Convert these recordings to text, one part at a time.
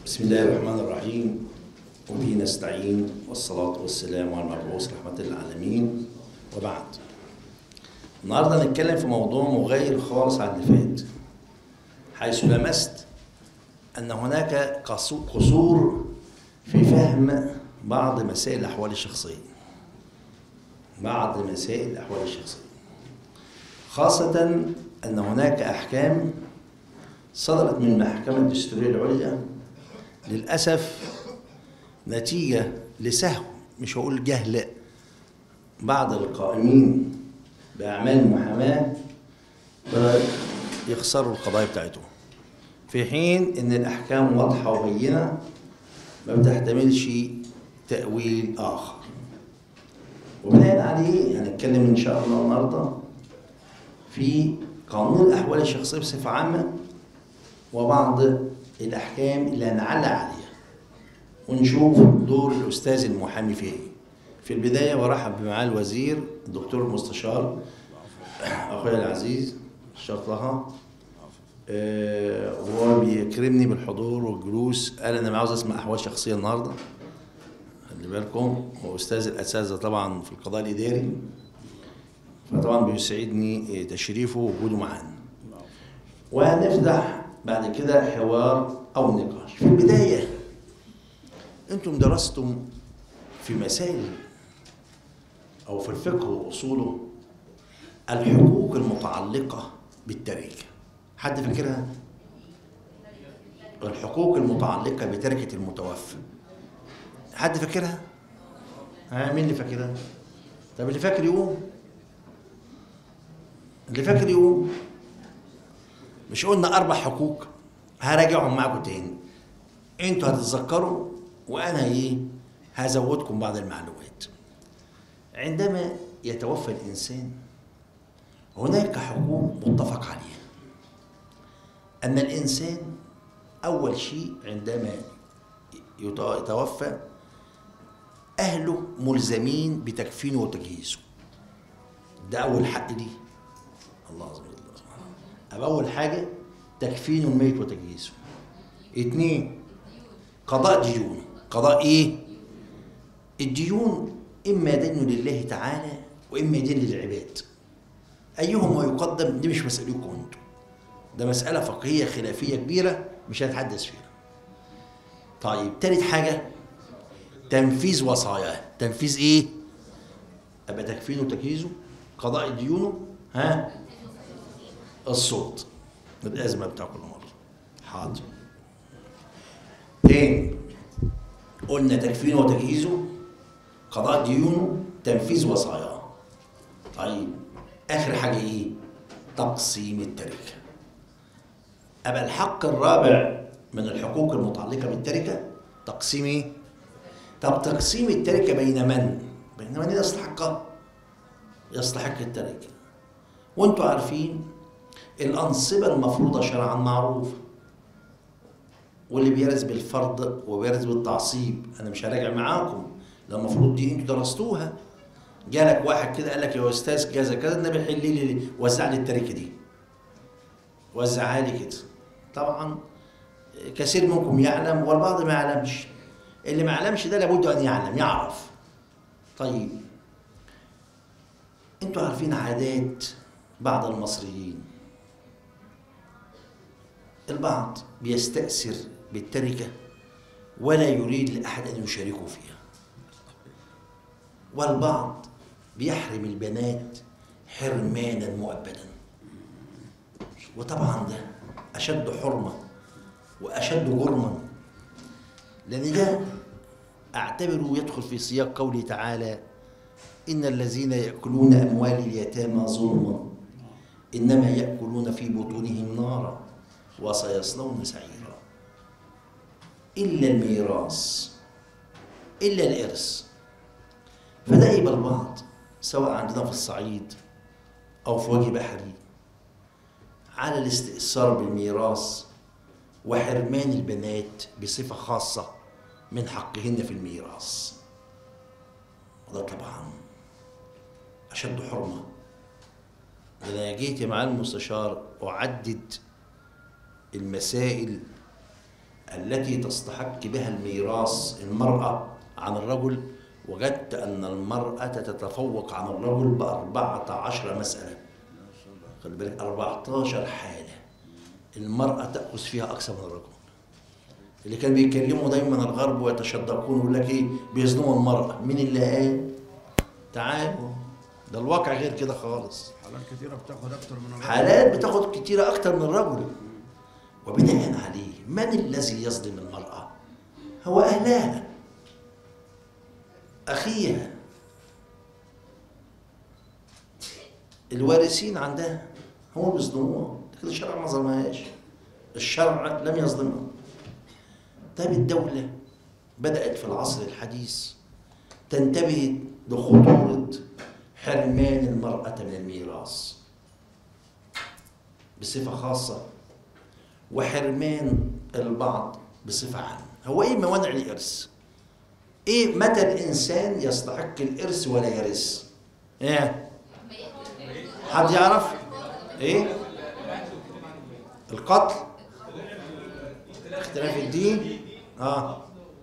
بسم الله الرحمن الرحيم وبه نستعين والصلاة والسلام على المبعوث رحمة للعالمين وبعد النهارده هنتكلم في موضوع مغاير خالص عن اللي فات حيث لمست أن هناك قصو- قصور في فهم بعض مسائل الأحوال الشخصية بعض مسائل الأحوال الشخصية خاصة أن هناك أحكام صدرت من المحكمة الدستورية العليا للأسف نتيجة لسهو مش هقول جهل بعض القائمين بأعمال المحاماة بدأ يخسروا القضايا بتاعتهم في حين إن الأحكام واضحة وبينة ما بتحتملش تأويل آخر وبناء عليه هنتكلم إن شاء الله النهارده في قانون الأحوال الشخصية بصفة عامة وبعض الأحكام اللي هنعلق عليها ونشوف دور الأستاذ المحامي فيه إيه. في البداية برحب بمعالي الوزير الدكتور المستشار أخويا العزيز الشيخ طه آه، وهو بيكرمني بالحضور والجلوس قال أنا عاوز أسمع أحوال شخصية النهاردة خلي بالكم هو أستاذ الأساتذة طبعا في القضاء الإداري فطبعا بيسعدني تشريفه ووجوده معانا وهنفتح بعد كده حوار او نقاش في البدايه انتم درستم في مسائل او في الفقه واصوله الحقوق المتعلقه بالتركه حد فاكرها الحقوق المتعلقه بتركه المتوفى حد فاكرها ها مين اللي فاكرها طب اللي فاكر يقوم اللي فاكر يقوم مش قلنا اربع حقوق هراجعهم معاكم تاني انتوا هتتذكروا وانا ايه هزودكم بعض المعلومات عندما يتوفى الانسان هناك حقوق متفق عليها ان الانسان اول شيء عندما يت- يتوفى اهله ملزمين بتكفينه وتجهيزه ده اول حق ليه الله عز وجل أبقى أول حاجة تكفين الميت وتجهيزه اتنين قضاء ديون قضاء إيه؟ الديون إما دين لله تعالى وإما دين للعباد أيهما يقدم دي مش مسألتكم أنتم ده مسألة فقهية خلافية كبيرة مش هنتحدث فيها طيب تالت حاجة تنفيذ وصاياه تنفيذ إيه؟ أبقى تكفينه وتجهيزه قضاء ديونه ها الصوت الأزمة بتاع كل مرة حاضر تاني قلنا تكفينه وتجهيزه قضاء ديونه تنفيذ وصاياه طيب آخر حاجة إيه؟ تقسيم التركة أبقى الحق الرابع من الحقوق المتعلقة بالتركة تقسيم إيه؟ طب تقسيم التركة بين من؟ بين من يستحقها؟ يستحق التركة وانتوا عارفين الأنصبة المفروضة شرعا معروفة واللي بيرث بالفرض وبيرث بالتعصيب أنا مش هراجع معاكم ده المفروض دي انتوا درستوها جالك واحد كده قال لك يا أستاذ كذا كذا النبي حل لي وزع لي التركة دي وزعها لي كده طبعا كثير منكم يعلم والبعض ما يعلمش اللي ما يعلمش ده لابد أن يعلم يعرف طيب انتوا عارفين عادات بعض المصريين البعض بيستأثر بالتركة ولا يريد لأحد أن يشاركه فيها والبعض بيحرم البنات حرمانا مؤبدا وطبعا ده أشد حرمة وأشد جرما لأن ده أعتبره يدخل في سياق قوله تعالى إن الذين يأكلون أموال اليتامى ظلما إنما يأكلون في بطونهم نارا وسيصلون سعيرا إلا الميراث إلا الإرث فده يبقى البعض سواء عندنا في الصعيد أو في وجه بحري على الاستئثار بالميراث وحرمان البنات بصفة خاصة من حقهن في الميراث وده طبعا أشد حرمة أنا جيت يا معالي المستشار أعدد المسائل التي تستحق بها الميراث المرأة عن الرجل وجدت أن المرأة تتفوق عن الرجل بأربعة عشر مسألة خلي بالك 14 حالة المرأة تأخذ فيها أكثر من الرجل اللي كان بيكلموا دايما الغرب ويتشدقون ويقول لك ايه بيظلموا المرأة مين اللي قال؟ تعالوا ده الواقع غير كده خالص حالات كتيرة بتاخد أكتر من الرجل حالات بتاخد كتيرة أكتر من الرجل وبناء عليه من الذي يظلم المرأة؟ هو أهلها أخيها الوارثين عندها هم بيظلموها لكن الشرع ما ظلمهاش الشرع لم يظلمها طيب الدولة بدأت في العصر الحديث تنتبه لخطورة حرمان المرأة من الميراث بصفة خاصة وحرمان البعض بصفة عامة هو ايه موانع الإرث؟ ايه متى الإنسان يستحق الإرث ولا يرث؟ ايه؟ حد يعرف؟ ايه؟ القتل اختلاف الدين اه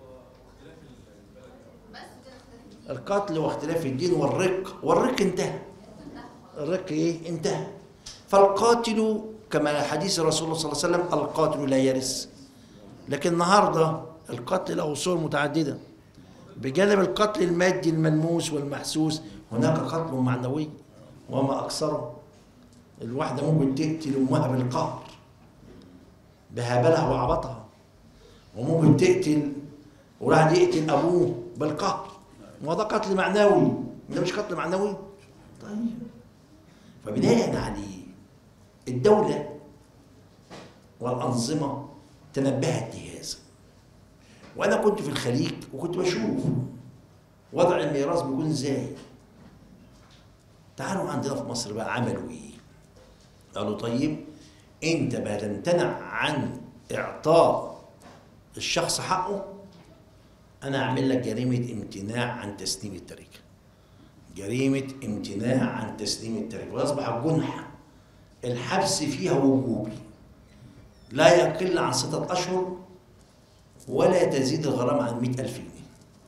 القتل واختلاف الدين والرق والرق انتهى الرق ايه انتهى فالقاتل كما حديث رسول الله صلى الله عليه وسلم القاتل لا يرث لكن النهارده القتل له صور متعدده بجانب القتل المادي الملموس والمحسوس هناك قتل معنوي وما اكثره الواحده ممكن تقتل امها بالقهر بهبلها وعبطها وممكن تقتل وراح يقتل ابوه بالقهر وهذا قتل معنوي ده مش قتل معنوي طيب فبناء عليه الدولة والأنظمة تنبهت لهذا وأنا كنت في الخليج وكنت بشوف وضع الميراث بيكون ازاي تعالوا عندنا في مصر بقى عملوا ايه قالوا طيب انت بقى تمتنع عن اعطاء الشخص حقه انا اعمل لك جريمه امتناع عن تسليم التركه جريمه امتناع عن تسليم التركه ويصبح الجنح الحبس فيها وجوبي لا يقل عن ستة أشهر ولا تزيد الغرامة عن مئة ألف جنيه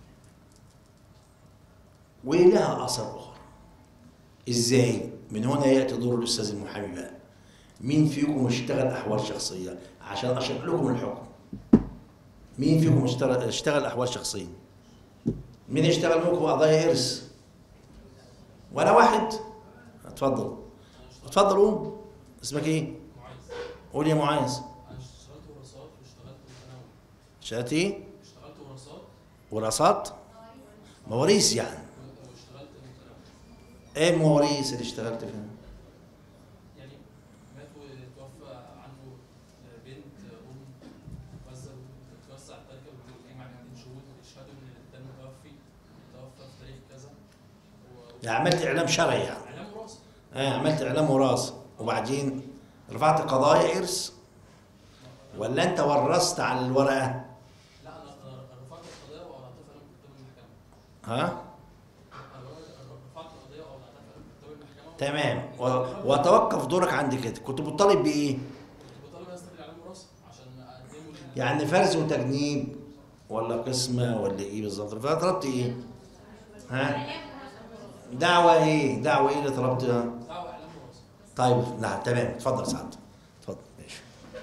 ولها آثار أخرى إزاي؟ من هنا يأتي دور الأستاذ المحامي بقى مين فيكم اشتغل أحوال شخصية عشان أشرح لكم الحكم مين فيكم اشتغل اشتغل أحوال شخصية مين اشتغل منكم قضايا إرث ولا واحد اتفضل اتفضل قوم اسمك ايه قول يا معاذ انا اشتغلت ورصات واشتغلت متنوع شهادة ايه اشتغلت ورصات وراثات مواريث يعني واشتغلت متنوع ايه المواريث اللي اشتغلت فيها يعني مات وتوفى عنه بنت ام وزع توسع التركه ويجمع عندنا شهود يشهدوا ان ده المتوفي توفى في تاريخ كذا و- يعني عملت اعلام شرعي يعني اعلام وراثه اه عملت اعلام وراثه وبعدين رفعت قضايا ارث ولا انت ورثت على الورقه لا انا أنا رفعت القضيه واوضعتها في كتاب المحكمه ها أنا رفعت القضيه واوضعتها في كتاب المحكمه تمام و- وتوقف دورك عند كده كنت بتطالب بايه كنت بطالب استخدم الاعلام وراثه عشان اقدمه لل يعني فرز وتجنيب ولا قسمه ولا ايه بالظبط فطلبت ايه ها دعوه ايه دعوه ايه اللي طلبتها دعوه اعلام وراثه طيب نعم تمام اتفضل يا سعد اتفضل ماشي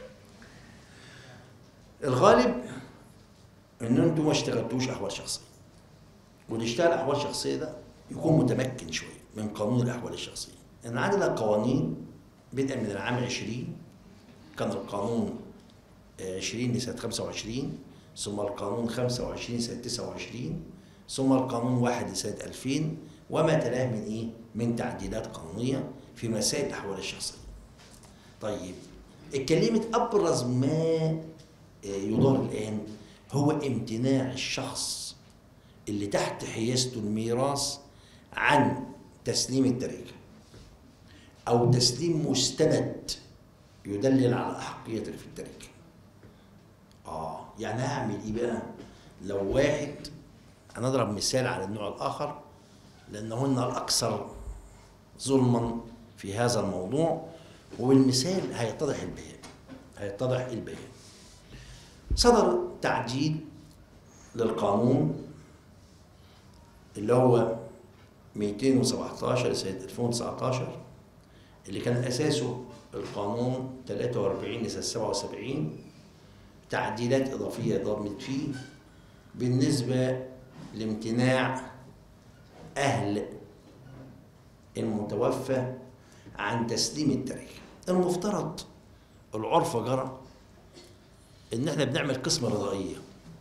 الغالب ان انتوا ما اشتغلتوش احوال شخصيه واللي اشتغل احوال شخصيه ده يكون متمكن شويه من قانون الاحوال الشخصيه ان عندنا قوانين بدءا من العام 20 كان القانون آه، 20 لسنه 25 ثم القانون 25 سنه 29 ثم القانون 1 لسنه 2000 وما تلاه من ايه؟ من تعديلات قانونيه في مسائل الاحوال الشخصيه. طيب اتكلمت ابرز ما آه، يدار الان هو امتناع الشخص اللي تحت حيازته الميراث عن تسليم التركه او تسليم مستند يدلل على احقيته في التركه. اه يعني هعمل ايه بقى؟ لو واحد هنضرب مثال على النوع الاخر لانهن الاكثر ظلما في هذا الموضوع وبالمثال هيتضح البيان هيتضح البيان صدر تعديل للقانون اللي هو 217 لسنة 2019 اللي كان أساسه القانون 43 لسنة 77 تعديلات إضافية ضمت فيه بالنسبة لامتناع أهل المتوفى عن تسليم التركة المفترض العرف جرى إن إحنا بنعمل قسمة رضائية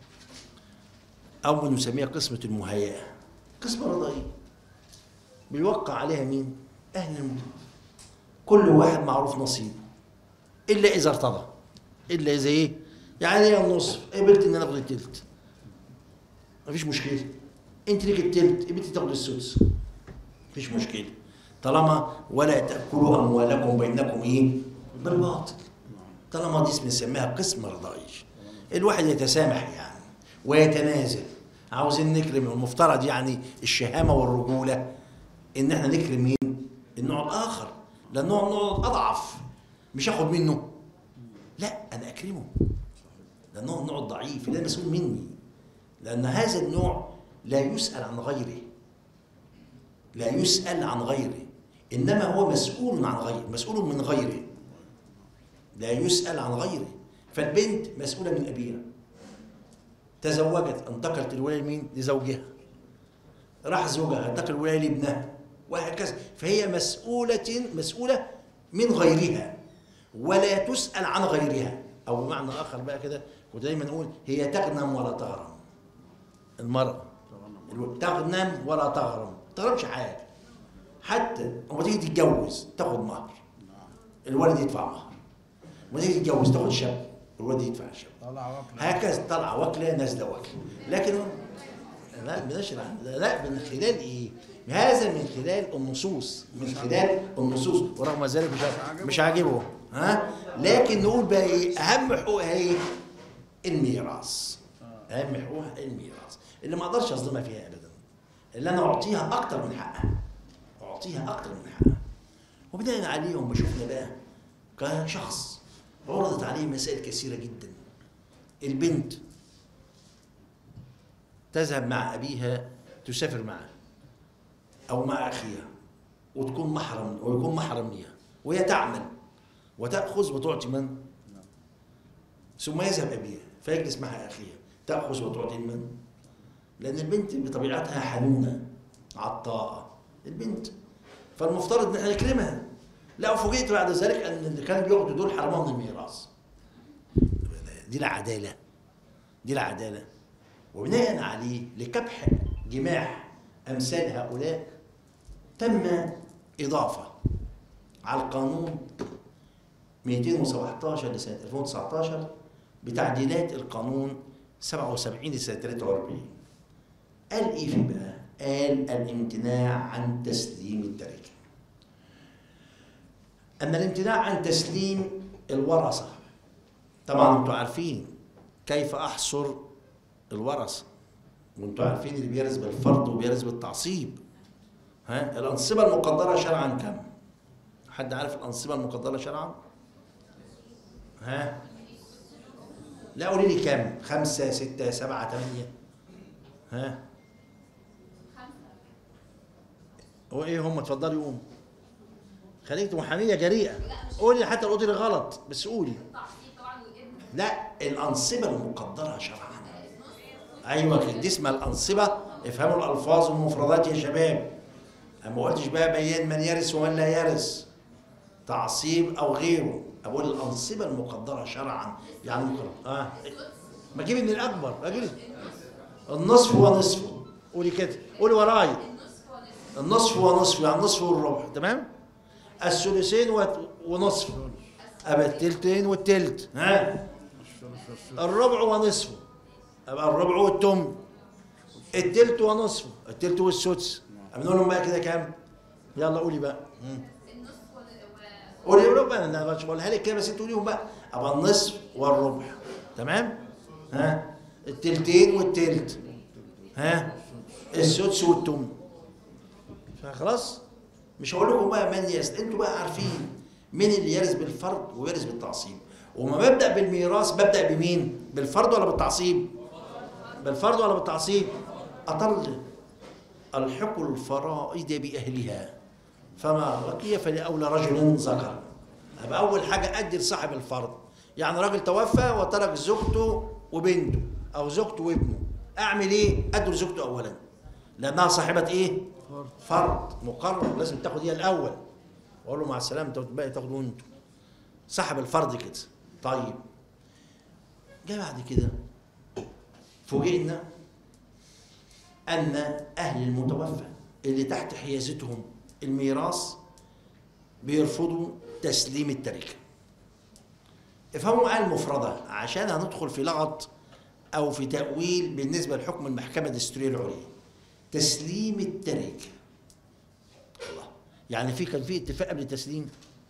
أو نسميها قسمة المهيئة قسمة رضائية بيوقع عليها مين؟ أهل المتوفى كل واحد معروف نصيبه إلا إذا ارتضى إلا إذا إيه؟ يعني هي النصف قبلت إن أنا آخد التلت مفيش مشكلة أنت ليك التلت قبلت تاخد السدس مفيش مشكلة طالما ولا تأكلوا أموالكم بينكم إيه؟ بالباطل طالما دي بنسميها قسم رضائي الواحد يتسامح يعني ويتنازل عاوزين نكرم المفترض يعني الشهامة والرجولة إن إحنا نكرم مين؟ النوع الآخر لأن النوع النوع الأضعف مش آخد منه لا أنا أكرمه لأنه النوع الضعيف اللي مسؤول مني لأن هذا النوع لا يسأل عن غيره لا يسأل عن غيره إنما هو مسؤول عن غيره مسؤول من غيره لا يسأل عن غيره فالبنت مسؤولة من أبيها تزوجت انتقلت الولاية لمين؟ لزوجها راح زوجها انتقل الولاية لابنها وهكذا فهي مسؤولة مسؤولة من غيرها ولا تسأل عن غيرها أو بمعنى آخر بقى كده ودايما نقول هي تغنم ولا تغرم المرأة تغنم ولا تغرم ما تغرمش حاجة حتى لما تيجي تتجوز تاخد مهر الولد يدفع مهر لما تيجي تتجوز تاخد شاب الولد يدفع شاب طلع وكل هكذا طالعه واكله نازله واكله لكن لا بنشرح لا من خلال ايه؟ هذا من خلال النصوص من خلال النصوص ورغم ذلك مش مش عاجبه ها لكن نقول بقى ايه اهم حقوقها ايه؟ الميراث اهم حقوقها الميراث اللي ما اقدرش اظلمها فيها ابدا اللي انا اعطيها اكتر من حقها اعطيها اكتر من حقها وبناء عليهم بشوفنا بقى كشخص عرضت عليه مسائل كثيره جدا البنت تذهب مع أبيها تسافر معه أو مع أخيها وتكون محرم ويكون محرم ليها وهي تعمل وتأخذ وتعطي من؟ ثم يذهب أبيها فيجلس معها أخيها تأخذ وتعطي من؟ لأن البنت بطبيعتها حنونة عطاءة البنت فالمفترض ان احنا نكرمها لا وفوجئت بعد ذلك ان اللي كانوا بياخدوا دول حرمان الميراث دي العداله دي العداله وبناء عليه لكبح جماح امثال هؤلاء تم اضافه على القانون 217 لسنه 2019 بتعديلات القانون 77 لسنه 43 قال ايه في بقى؟ قال الامتناع عن تسليم التركه أن الامتناع عن تسليم الورثة طبعا انتوا عارفين كيف أحصر الورثة وانتوا عارفين اللي بيرث بالفرض وبيرث بالتعصيب ها الأنصبة المقدرة شرعا كم؟ حد عارف الأنصبة المقدرة شرعا؟ ها؟ لا قولي لي كم؟ خمسة ستة سبعة ثمانية ها؟ هو ايه هم اتفضلي قوم خليك محامية جريئة قولي حتى لو قلت لي غلط بس قولي التعصيب طبعا والابن لا الأنصبة المقدرة شرعا أيوة كده دي اسمها الأنصبة افهموا الألفاظ والمفردات يا شباب أنا ما قلتش بقى بيان من يرث ومن لا يرث تعصيب أو غيره أقول الأنصبة المقدرة شرعا يعني مقرر. آه. ما جيبي من الأكبر أجيب النصف ونصفه قولي كده قولي وراي النصف هو النصف نصف ونصف يعني النصف والربع تمام الثلثين وت- ونصف أبقى التلتين والتلت ها الربع ونصفه أبقى الربع والتم التلت ونصفه التلت والسدس أبقى نقول لهم بقى كده كام يلا قولي بقى مم. النصف و- و- قولي الربع انا مش بقولها لك كده بس انتوا قوليهم بقى ابقى النصف والربع تمام ها التلتين والتلت ها السدس والتمن فخلاص مش هقول لكم بقى من يس انتوا بقى عارفين مين اللي يرث بالفرض ويرث بالتعصيب وما ببدا بالميراث ببدا بمين بالفرض ولا بالتعصيب بالفرض ولا بالتعصيب اطل الحق الفرائض باهلها فما بقي فلاولى رجل ذكر يبقى اول حاجه ادي لصاحب الفرض يعني راجل توفى وترك زوجته وبنته او زوجته وابنه اعمل ايه ادي لزوجته اولا لانها صاحبه ايه فرض مقرر لازم تاخد هي الاول واقول له مع السلامه انت باقي تاخدوا انتوا صاحب الفرض كده طيب جاء بعد كده فوجئنا ان اهل المتوفى اللي تحت حيازتهم الميراث بيرفضوا تسليم التركه افهموا معايا المفردة عشان هندخل في لغط أو في تأويل بالنسبة لحكم المحكمة الدستورية العليا تسليم التركة الله يعني في كان في اتفاق قبل التسليم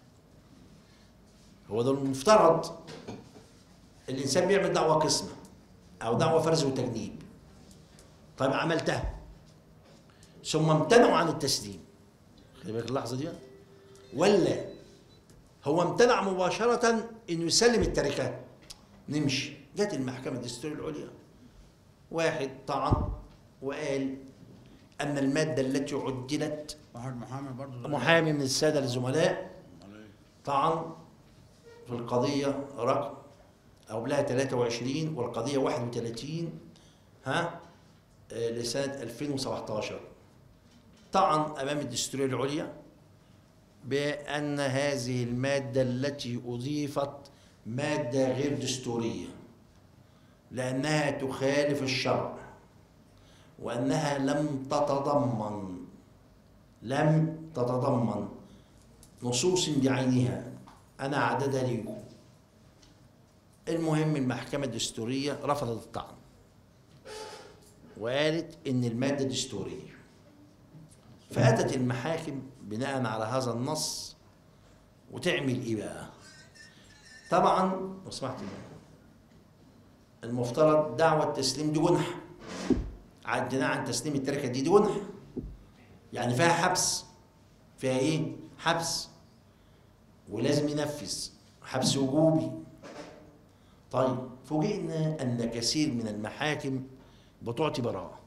هو ده المفترض الإنسان بيعمل دعوة قسمة أو دعوة فرز وتجنيب طيب عملتها ثم امتنعوا عن التسليم خلي بالك اللحظة دي ولا هو امتنع مباشرة انه يسلم التركة نمشي جت المحكمة الدستورية العليا واحد طعن وقال أن المادة التي عدلت واحد محامي برضه زي- محامي من السادة الزملاء عليه. طعن في القضية رقم أو لها 23 والقضية 31 ها آه، لسنة 2017 طعن أمام الدستورية العليا بأن هذه المادة التي أضيفت مادة غير دستورية لأنها تخالف الشرع وأنها لم تتضمن لم تتضمن نصوص بعينها أنا عددها ليكم المهم المحكمة الدستورية رفضت الطعن وقالت إن المادة دستورية فأتت المحاكم بناء على هذا النص وتعمل إيه بقى؟ طبعا لو سمحت لي، المفترض دعوة تسليم دي جنح عدنا عن تسليم التركة دي دي جنح يعني فيها حبس فيها ايه؟ حبس ولازم ينفذ حبس وجوبي طيب فوجئنا ان كثير من المحاكم بتعطي براءة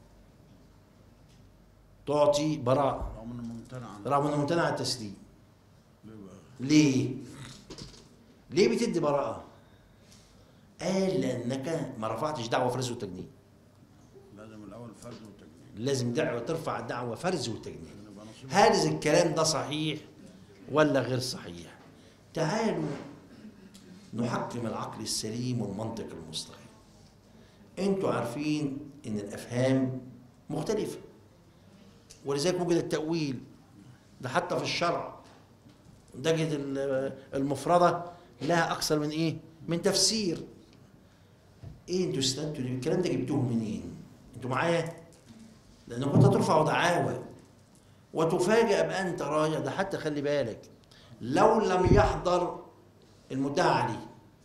تعطي براءة رغم انه ممتنع عن رغم انه ممتنع عن التسليم ليه بقى؟ ليه؟ ليه بتدي براءة؟ قال لأنك ما رفعتش دعوة فرز وتجنيد لازم الاول فرد وتجنيد لازم دعوة ترفع دعوة فرز وتجنيد يبقى نصيب هل إذا الكلام ده صحيح ولا غير صحيح تعالوا نحكم العقل السليم والمنطق المستقيم انتوا عارفين ان الافهام مختلفه ولذلك وجد التاويل ده حتى في الشرع درجه ال- المفرده لها اكثر من ايه من تفسير ايه انتوا استنتوا ليه؟ الكلام ده جبتوه منين انتوا معايا لانكم كنتوا ترفعوا دعاوى وتفاجأ بأن ترى ده حتى خلي بالك لو لم يحضر المدعى عليه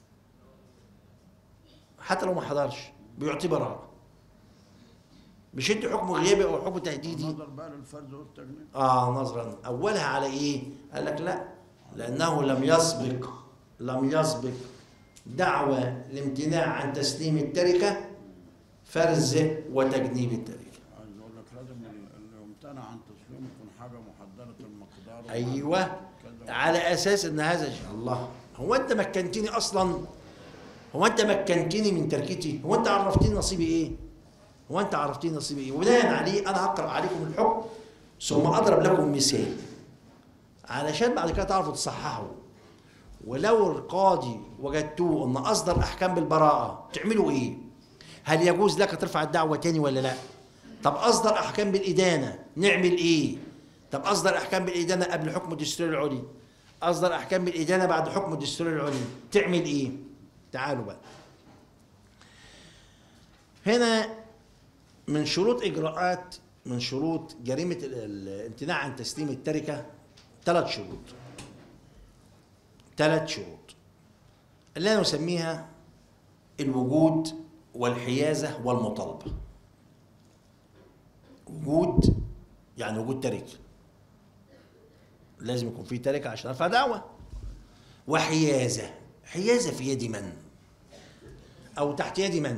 حتى لو ما حضرش بيعطي براءة مش انت حكم غيابي او حكم تهديدي نظر بقى للفرد والتجنيد اه نظرا اولها على ايه قال لك لا لانه لم يسبق لم يسبق دعوة الامتناع عن تسليم التركة فرز وتجنيب التركة عايز اقول لك لازم اللي يمتنع عن تسليمه يكون حاجه محدده المقدار ايوه كذا. على اساس ان هذا شيء الله هو انت مكنتني اصلا هو انت مكنتني من تركتي هو انت عرفتني نصيبي ايه هو انت عرفتني نصيبي ايه وبناء عليه انا هقرا عليكم الحكم ثم اضرب لكم مثال علشان بعد كده تعرفوا تصححوا ولو القاضي وجدتوه ان اصدر احكام بالبراءه تعملوا ايه هل يجوز لك ترفع الدعوه تاني ولا لا طب اصدر احكام بالادانه نعمل ايه طب اصدر احكام بالادانه قبل حكم الدستور العلي اصدر احكام بالادانه بعد حكم الدستور العلي تعمل ايه تعالوا بقى هنا من شروط اجراءات من شروط جريمه ال- الامتناع عن تسليم التركه ثلاث شروط ثلاث شروط اللي انا نسميها الوجود والحيازه والمطالبه وجود يعني وجود تركه لازم يكون في تركه عشان ارفع دعوه وحيازه حيازة في يد من أو تحت يد من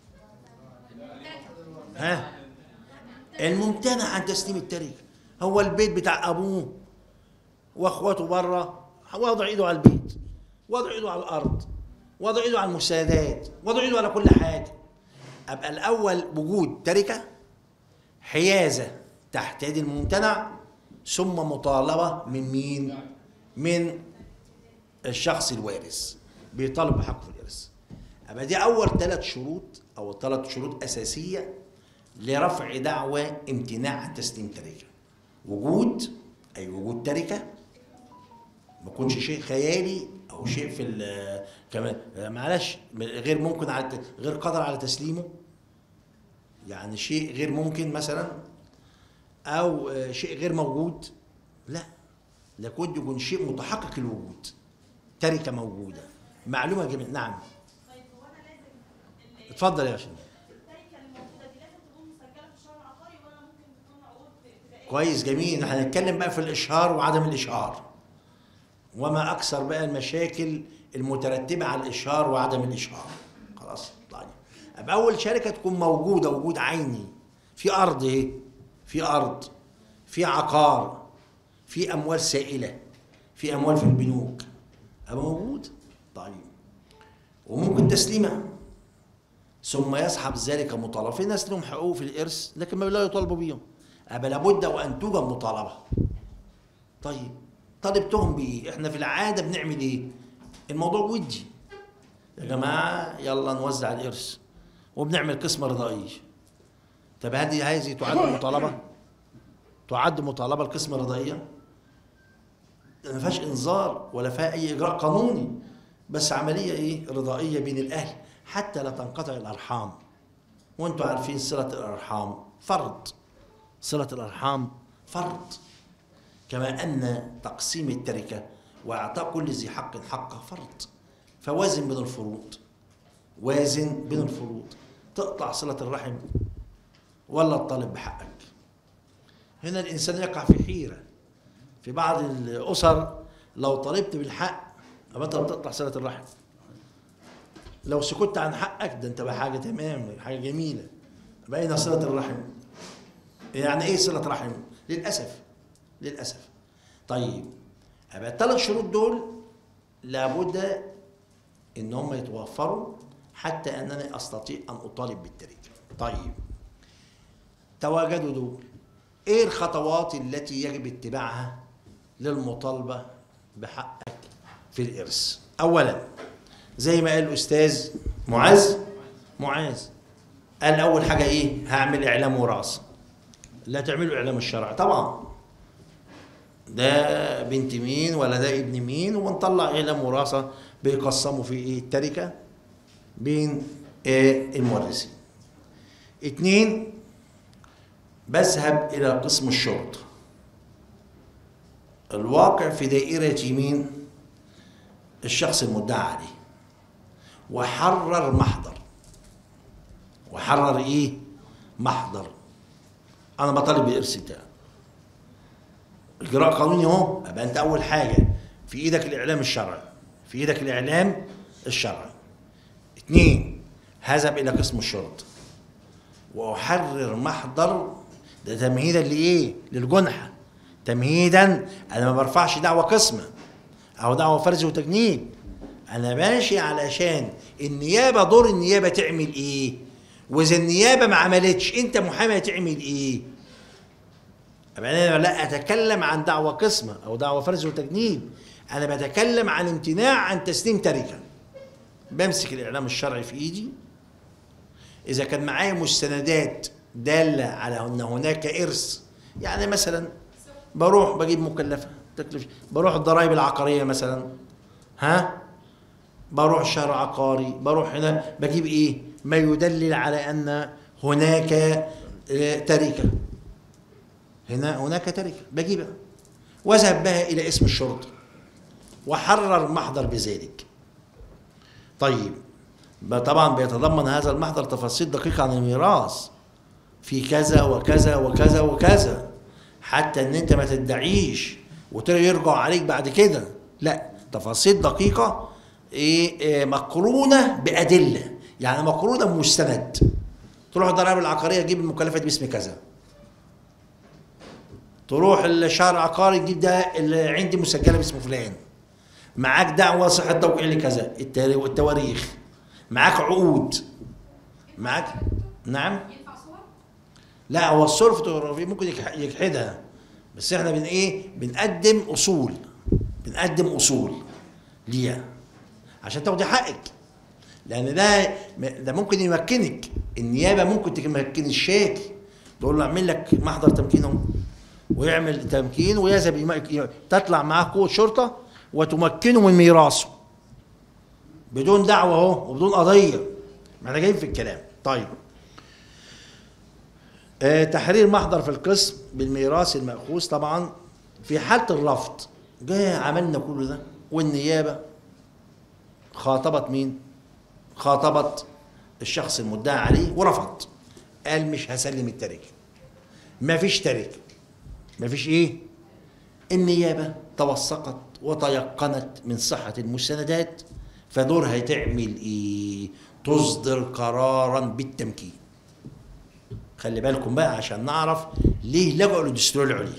ها الممتنع عن تسليم التركة هو البيت بتاع أبوه وأخواته بره وضع إيده على البيت وضع إيده على الأرض وضع إيده على المساعدات وضع إيده على كل حاجة أبقى الأول وجود تركة حيازة تحت يد الممتنع ثم مطالبة من مين؟ من الشخص الوارث بيطالب بحقه في الإرث أبقى دي أول ثلاث شروط أو ثلاث شروط أساسية لرفع دعوى امتناع عن تسليم تركة وجود أي وجود تركة ما يكونش شيء خيالي أو شيء في ال- كمان معلش غير ممكن على الت- غير قادر على تسليمه يعني شيء غير ممكن مثلا او آه، شيء غير موجود لا لابد يكون شيء متحقق الوجود تركه موجوده معلومه جميله نعم طيب هو انا لازم ال- اتفضل يا باشا التركه الموجوده دي لازم تكون مسجله في الشهر العقاري ولا ممكن تكون عقود ابتدائيه؟ كويس جميل احنا هنتكلم بقى في الاشهار وعدم الاشهار وما اكثر بقى المشاكل المترتبه على الاشهار وعدم الاشهار خلاص طيب ابقى اول شركه تكون موجوده وجود عيني في ارض اهي في ارض في عقار في اموال سائله في اموال في البنوك ابقى موجود طيب وممكن تسليمها ثم يسحب ذلك مطالبه في ناس لهم حقوق في الارث لكن ما لا يطالبوا بيهم أبقى لابد وان توجد مطالبه طيب طالبتهم بايه احنا في العاده بنعمل ايه الموضوع ودي يا جماعه يلا نوزع الارث وبنعمل قسمه رضائيه طب هذه هذه تعد مطالبه تعد مطالبه القسمه الرضائيه ما فيهاش انذار ولا فيها اي اجراء قانوني بس عمليه ايه رضائيه بين الاهل حتى لا تنقطع الارحام وانتم عارفين صله الارحام فرض صله الارحام فرض كما ان تقسيم التركه واعطاء كل ذي حق حقه فرض فوازن بين الفروض وازن بين الفروض تقطع صله الرحم ولا تطالب بحقك هنا الانسان يقع في حيره في بعض الاسر لو طالبت بالحق أبقى انت بتقطع صله الرحم لو سكت عن حقك ده انت بقى حاجه تمام حاجه جميله بين صله الرحم يعني ايه صله رحم للاسف للاسف طيب يبقى الثلاث شروط دول لابد ان هم يتوفروا حتى انني استطيع ان اطالب بالتركه طيب تواجدوا دول ايه الخطوات التي يجب اتباعها للمطالبه بحقك في الارث اولا زي ما قال الاستاذ معاذ معاذ قال اول حاجه ايه هعمل اعلام وراثه لا تعملوا اعلام الشرع طبعا ده بنت مين ولا ده ابن مين ونطلع اعلام وراثه بيقسموا في ايه التركه بين إيه المورثين اتنين بذهب الى قسم الشرطه الواقع في دائره مين الشخص المدعى عليه وحرر محضر وحرر ايه محضر انا بطالب بالارث بتاعي اجراء قانوني اهو يبقى انت اول حاجه في ايدك الاعلام الشرعي في ايدك الاعلام الشرعي اثنين هذهب الى قسم الشرطه واحرر محضر ده تمهيدا لايه للجنحه تمهيدا انا ما برفعش دعوه قسمه او دعوه فرز وتجنيد انا ماشي علشان النيابه دور النيابه تعمل ايه واذا النيابه ما عملتش انت محامي تعمل ايه أبقى انا لا اتكلم عن دعوه قسمه او دعوه فرز وتجنيد انا بتكلم عن امتناع عن تسليم تركه بمسك الاعلام الشرعي في ايدي اذا كان معايا مستندات داله على ان هناك ارث يعني مثلا بروح بجيب مكلفه تكلفه بروح الضرائب العقاريه مثلا ها بروح شهر عقاري بروح هنا بجيب ايه ما يدلل على ان هناك آه، تركه هنا هناك تركه بجيبها واذهب بها الى اسم الشرطه وحرر محضر بذلك طيب ب- طبعا بيتضمن هذا المحضر تفاصيل دقيقه عن الميراث في كذا وكذا وكذا وكذا حتى ان انت ما تدعيش وترى يرجع عليك بعد كده لا تفاصيل دقيقه ايه إيه، مقرونه بادله يعني مقرونه بمستند تروح الضرائب العقاريه تجيب المكلفات باسم كذا تروح الشهر العقاري تجيب ده اللي عندي مسجله باسم فلان معاك دعوه صحه توقيع لكذا التاريخ- التواريخ معاك عقود معاك نعم ينفع صور؟ لا هو الصور الفوتوغرافي ممكن يجح- يجحدها بس احنا بن ايه بنقدم اصول بنقدم اصول ليها عشان تاخدي حقك لان ده ده ممكن يمكنك النيابه ممكن تمكن الشاكي تقول له اعمل لك محضر تمكين اهو ويعمل تمكين ويذهب يم- تطلع معاه قوه شرطه وتمكنه من ميراثه بدون دعوه اهو وبدون قضيه ما احنا جايين في الكلام طيب آه، تحرير محضر في القسم بالميراث المأخوذ طبعا في حالة الرفض جاء عملنا كل ده والنيابة خاطبت مين؟ خاطبت الشخص المدعى عليه ورفض قال مش هسلم التركة ما فيش تركة ما فيش ايه؟ النيابة توثقت وتيقنت من صحة المستندات فدورها تعمل ايه؟ تصدر قرارا بالتمكين خلي بالكم بقى عشان نعرف ليه لجأوا للدستور العليا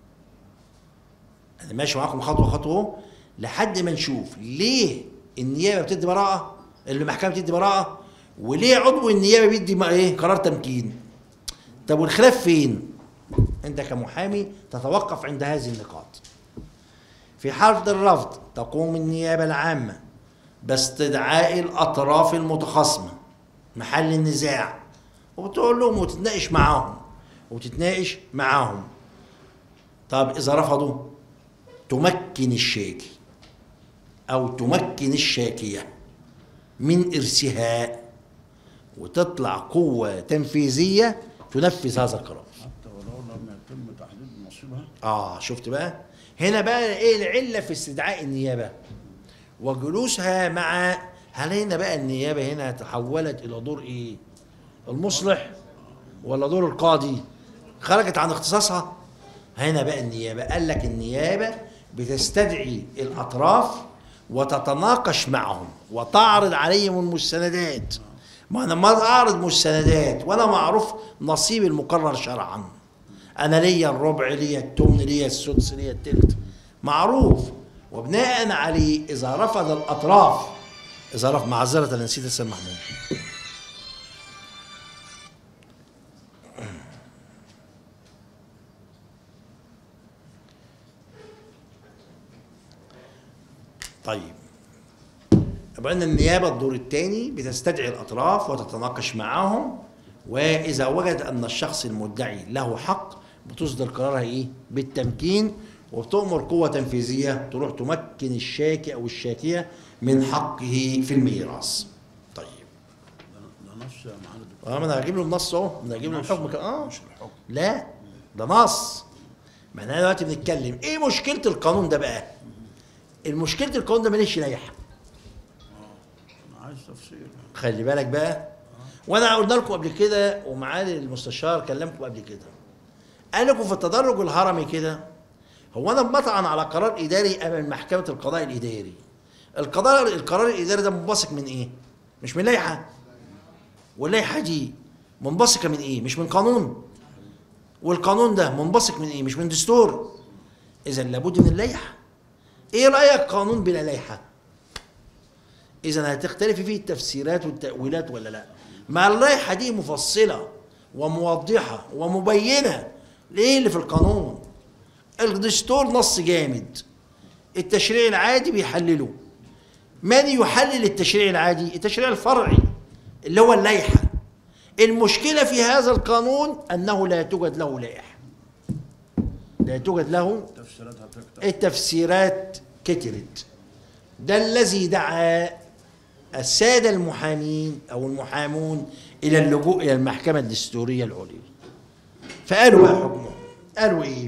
انا ماشي معاكم خطوه خطوه اهو لحد ما نشوف ليه النيابه بتدي براءه المحكمه بتدي براءه وليه عضو النيابه بيدي ما- ايه قرار تمكين طب والخلاف فين انت كمحامي تتوقف عند هذه النقاط في حالة الرفض تقوم النيابة العامة باستدعاء الأطراف المتخاصمة محل النزاع وبتقول لهم وتتناقش معاهم وتتناقش معاهم طب إذا رفضوا تمكن الشاكي أو تمكن الشاكية من إرسها وتطلع قوة تنفيذية تنفذ هذا القرار حتى ولو لم يتم تحديد نصيبها اه شفت بقى هنا بقى ايه العله في استدعاء النيابه وجلوسها مع هل هنا بقى النيابه هنا تحولت الى دور ايه المصلح ولا دور القاضي خرجت عن اختصاصها هنا بقى النيابه قال لك النيابه بتستدعي الاطراف وتتناقش معهم وتعرض عليهم المستندات ما انا ما اعرض مستندات ولا معروف نصيب المقرر شرعا انا ليا الربع ليا التمن ليا السدس ليا التلت معروف وبناء عليه اذا رفض الاطراف اذا رفض معذره انا نسيت اسم محمود طيب يبقى ان النيابه الدور الثاني بتستدعي الاطراف وتتناقش معهم واذا وجد ان الشخص المدعي له حق بتصدر قرارها ايه بالتمكين وبتؤمر قوه تنفيذيه تروح تمكن الشاكي او الشاكيه من حقه في الميراث طيب ده ده نص يا معالي الدكتور اه ما انا هجيب له النص اهو انا هجيب له نص. الحكم كده اه مش الحكم لا ده نص ما احنا دلوقتي بنتكلم ايه مشكله القانون ده بقى المشكله القانون ده ماليش لائحه انا عايز تفسير خلي بالك بقى وانا قلنا لكم قبل كده ومعالي المستشار كلمكم قبل كده قال لكم في التدرج الهرمي كده هو انا بطعن على قرار اداري امام محكمه القضاء الاداري القرار القرار الاداري ده منبثق من ايه مش من لائحه واللائحه دي منبثقه من ايه مش من قانون والقانون ده منبثق من ايه مش من دستور اذا لابد من اللائحه ايه رايك قانون بلا لائحه اذا هتختلف فيه التفسيرات والتاويلات ولا لا مع اللائحه دي مفصله وموضحه ومبينه ليه اللي في القانون الدستور نص جامد التشريع العادي بيحلله من يحلل التشريع العادي التشريع الفرعي اللي هو اللائحه المشكله في هذا القانون انه لا توجد له لائحه لا توجد له تفسيراتها تكتب التفسيرات كترت ده الذي دعا السادة المحامين أو المحامون إلى اللجوء إلى المحكمة الدستورية العليا فقالوا بقى حكمهم قالوا إيه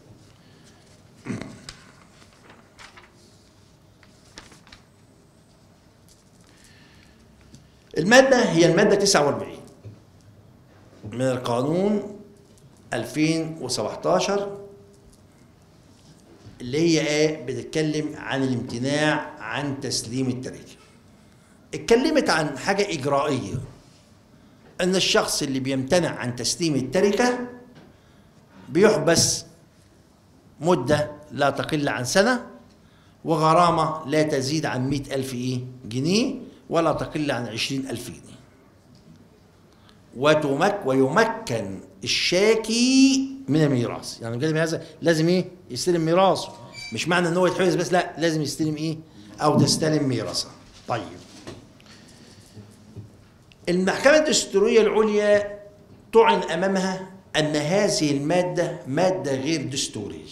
المادة هي المادة 49 من القانون 2017 اللي هي ايه بتتكلم عن الامتناع عن تسليم التركه اتكلمت عن حاجه اجرائيه ان الشخص اللي بيمتنع عن تسليم التركه بيحبس مده لا تقل عن سنه وغرامه لا تزيد عن مئة ألف إيه جنيه ولا تقل عن عشرين ألف جنيه وتمك ويمكن الشاكي من الميراث يعني بجانب هذا لازم ايه يستلم ميراثه مش معنى ان هو يتحبس بس لا لازم يستلم ايه او تستلم ميراثه طيب المحكمة الدستورية العليا تعلن أمامها أن هذه المادة مادة غير دستورية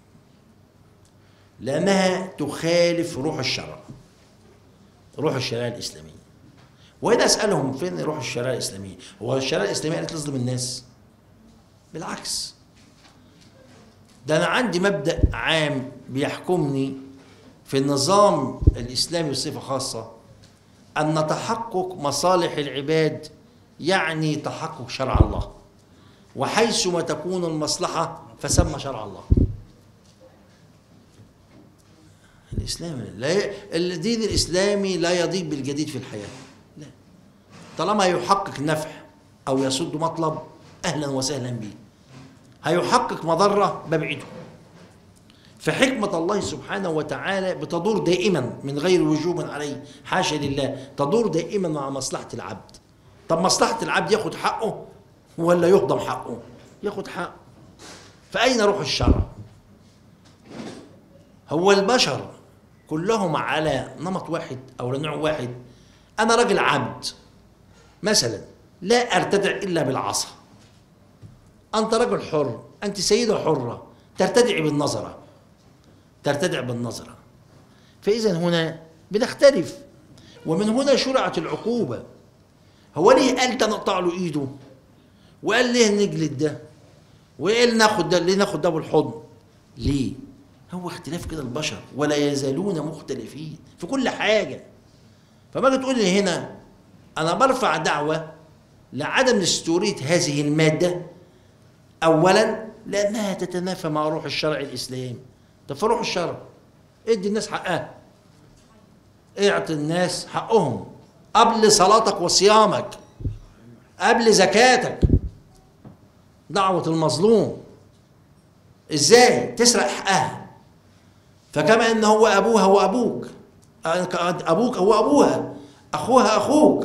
لأنها تخالف روح الشرع روح الشريعة الإسلامية وهنا أسألهم فين روح الشريعة الإسلامية هو الشريعة الإسلامية قالت تظلم الناس بالعكس ده أنا عندي مبدأ عام بيحكمني في النظام الإسلامي بصفة خاصة أن تحقق مصالح العباد يعني تحقق شرع الله وحيثما تكون المصلحة فسمى شرع الله الإسلام لا ي... الدين الإسلامي لا يضيق بالجديد في الحياة لا طالما يحقق نفع أو يصد مطلب أهلا وسهلا به هيحقق مضرة ببعده فحكمة الله سبحانه وتعالى بتدور دائما من غير وجوب عليه حاشا لله تدور دائما مع مصلحة العبد طب مصلحة العبد ياخد حقه ولا يهضم حقه ياخد حقه فأين روح الشرع هو البشر كلهم على نمط واحد أو نوع واحد أنا راجل عبد مثلا لا أرتدع إلا بالعصا أنت رجل حر أنت سيدة حرة ترتدعي بالنظرة ترتدع بالنظرة فإذا هنا بنختلف ومن هنا شرعت العقوبة هو ليه قال ده نقطع له إيده وقال ليه نجلد ده وقال ناخد ده ليه ناخد ده بالحضن ليه هو اختلاف كده البشر ولا يزالون مختلفين في كل حاجة فما اجي تقول لي هنا أنا برفع دعوة لعدم دستورية هذه المادة أولا لأنها تتنافى مع روح الشرع الإسلامي طب في روح الشرع ادي الناس حقها اعطي الناس حقهم قبل صلاتك وصيامك قبل زكاتك دعوة المظلوم ازاي تسرق حقها فكما ان هو ابوها وابوك ابوك هو ابوها اخوها اخوك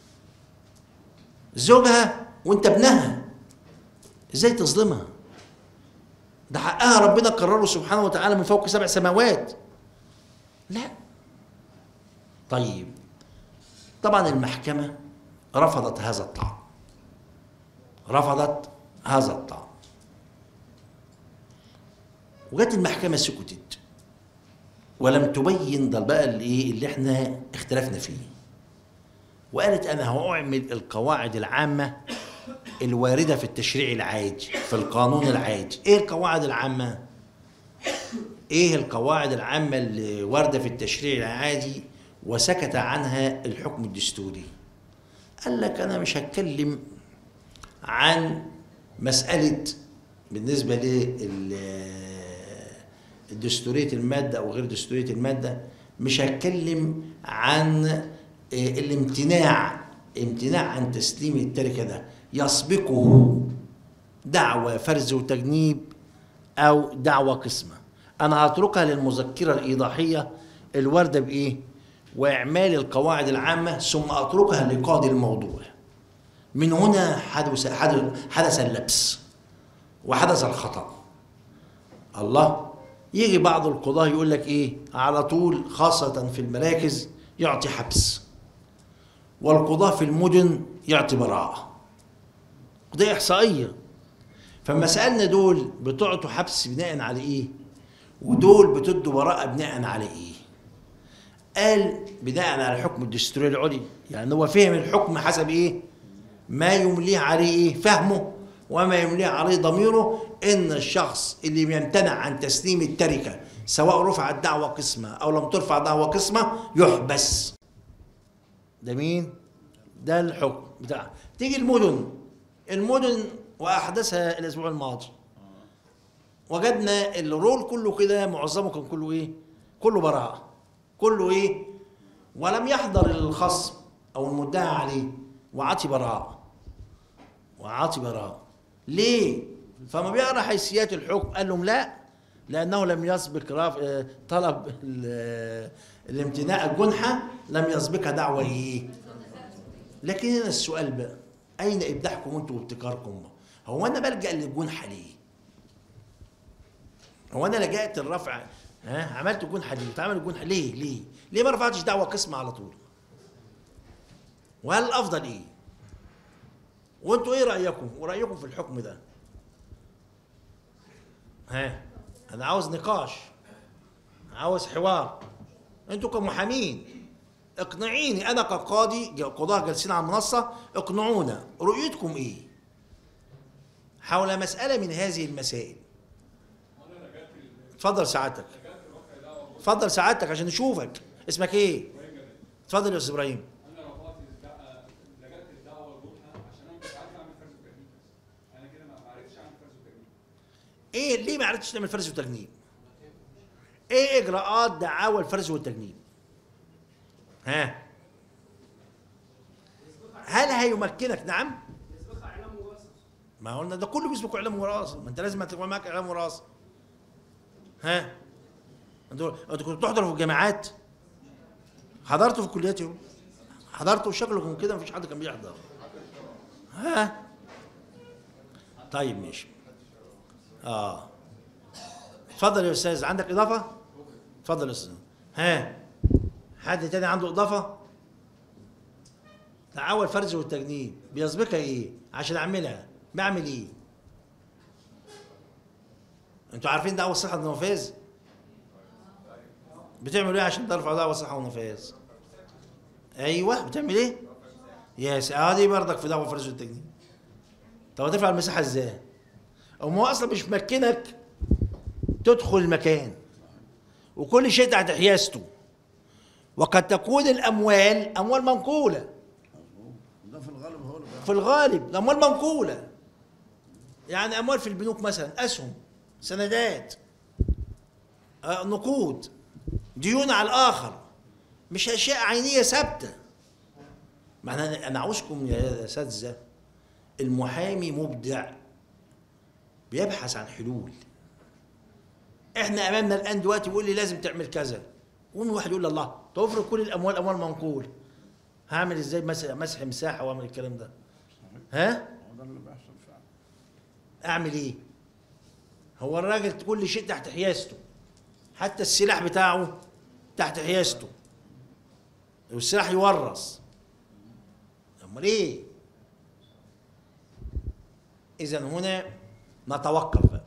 زوجها وانت ابنها ازاي تظلمها ده حقها ربنا قرره سبحانه وتعالى من فوق سبع سماوات لا طيب طبعا المحكمة رفضت هذا الطعن رفضت هذا الطعن وجت المحكمة سكتت ولم تبين ده بقى الايه اللي احنا اختلفنا فيه وقالت انا هأعمل القواعد العامة الواردة في التشريع العادي في القانون العادي ايه القواعد العامة ايه القواعد العامة اللي واردة في التشريع العادي وسكت عنها الحكم الدستوري قال لك انا مش هتكلم عن مسألة بالنسبة لدستورية المادة أو غير دستورية المادة مش هتكلم عن الامتناع امتناع عن تسليم التركة ده يسبقه دعوة فرز وتجنيب أو دعوة قسمة أنا هتركها للمذكرة الإيضاحية الواردة بإيه؟ وإعمال القواعد العامة ثم أتركها لقاضي الموضوع من هنا حدث حدث اللبس وحدث الخطأ الله يجي بعض القضاة يقول لك إيه على طول خاصة في المراكز يعطي حبس والقضاة في المدن يعطي براءة قضية إحصائية فما سألنا دول بتعطوا حبس بناء على إيه ودول بتدوا براءة بناء على إيه قال بناء على حكم الدستورية العليا يعني هو فهم الحكم حسب إيه ما يمليه عليه إيه فهمه وما يمليه عليه ضميره إن الشخص اللي بيمتنع عن تسليم التركة سواء رفعت دعوة قسمة أو لم ترفع دعوة قسمة يحبس ده مين؟ ده الحكم بتاع تيجي المدن المدن واحدثها الاسبوع الماضي وجدنا الرول كله كده معظمه كان كله ايه؟ كله براءه كله ايه ولم يحضر الخصم او المدعى عليه وعطي براءه وعطي براءه ليه فما بيقرا حيثيات الحكم قال لهم لا لانه لم يسبق رف... آه، طلب ال- الامتناع الجنحه لم يسبقها دعوه ايه لكن هنا السؤال بقى اين ابداعكم انتم وابتكاركم هو انا بلجا للجنحه ليه هو انا لجأت الرفع ها عملت جنحه ليه اتعمل الجنحه ليه ليه ليه ما رفعتش دعوه قسم على طول وهل الافضل ايه وانتوا ايه رايكم ورايكم في الحكم ده ها انا عاوز نقاش عاوز حوار انتوا كمحامين اقنعيني انا كقاضي قضاة جالسين على المنصه اقنعونا رؤيتكم ايه حول مساله من هذه المسائل اتفضل سعادتك اتفضل سعادتك عشان نشوفك اسمك ايه اتفضل يا استاذ ابراهيم انا رفعت الدعوه لجأت الدعوه الجنحه عشان انا مش عارف اعمل فرز وتجنيد انا كده ما ما عرفتش اعمل فرز وتجنيد ايه ليه ما عرفتش تعمل فرز وتجنيب ايه اجراءات دعاوى الفرز والتجنيب ها هل هيمكنك نعم ما قلنا ده كله بيسبق اعلام وراثه ما انت لازم تبقى معاك اعلام وراثه ها انتوا انتوا كنتوا بتحضروا في الجامعات حضرتوا في الكليات يوم حضرتوا شكلكم كده مفيش حد كان بيحضر ها طيب ماشي اه اتفضل يا استاذ عندك اضافه اتفضل يا استاذ ها حد تاني عنده اضافه دعاوى الفرز والتجنيد بيسبقها ايه عشان اعملها بعمل ايه انتوا عارفين دعوى الصحه والنفاذ بتعملوا ايه عشان ترفعوا دعوى الصحه والنفاذ ايوه بتعمل ايه يا سي اه دي برضك في دعوى الفرز والتجنيد طب هترفع المساحه ازاي او ما هو اصلا مش مكنك تدخل المكان وكل شيء تحت حيازته وقد تكون الاموال اموال منقوله ده في الغالب هو اللي بيعمل. في الغالب الاموال منقوله يعني اموال في البنوك مثلا اسهم سندات آه، نقود ديون على الاخر مش اشياء عينيه ثابته ما انا انا عاوزكم يا اساتذه المحامي مبدع بيبحث عن حلول احنا امامنا الان دلوقتي بيقول لي لازم تعمل كذا قوم واحد يقول لي الله طب افرض كل الاموال اموال منقول هعمل ازاي مسح مسح مساحه واعمل الكلام ده ها هو ده اللي بيحصل فعلا اعمل ايه هو الراجل كل شيء تحت حيازته حتى السلاح بتاعه تحت حيازته والسلاح يورث امال ايه اذا هنا نتوقف بقى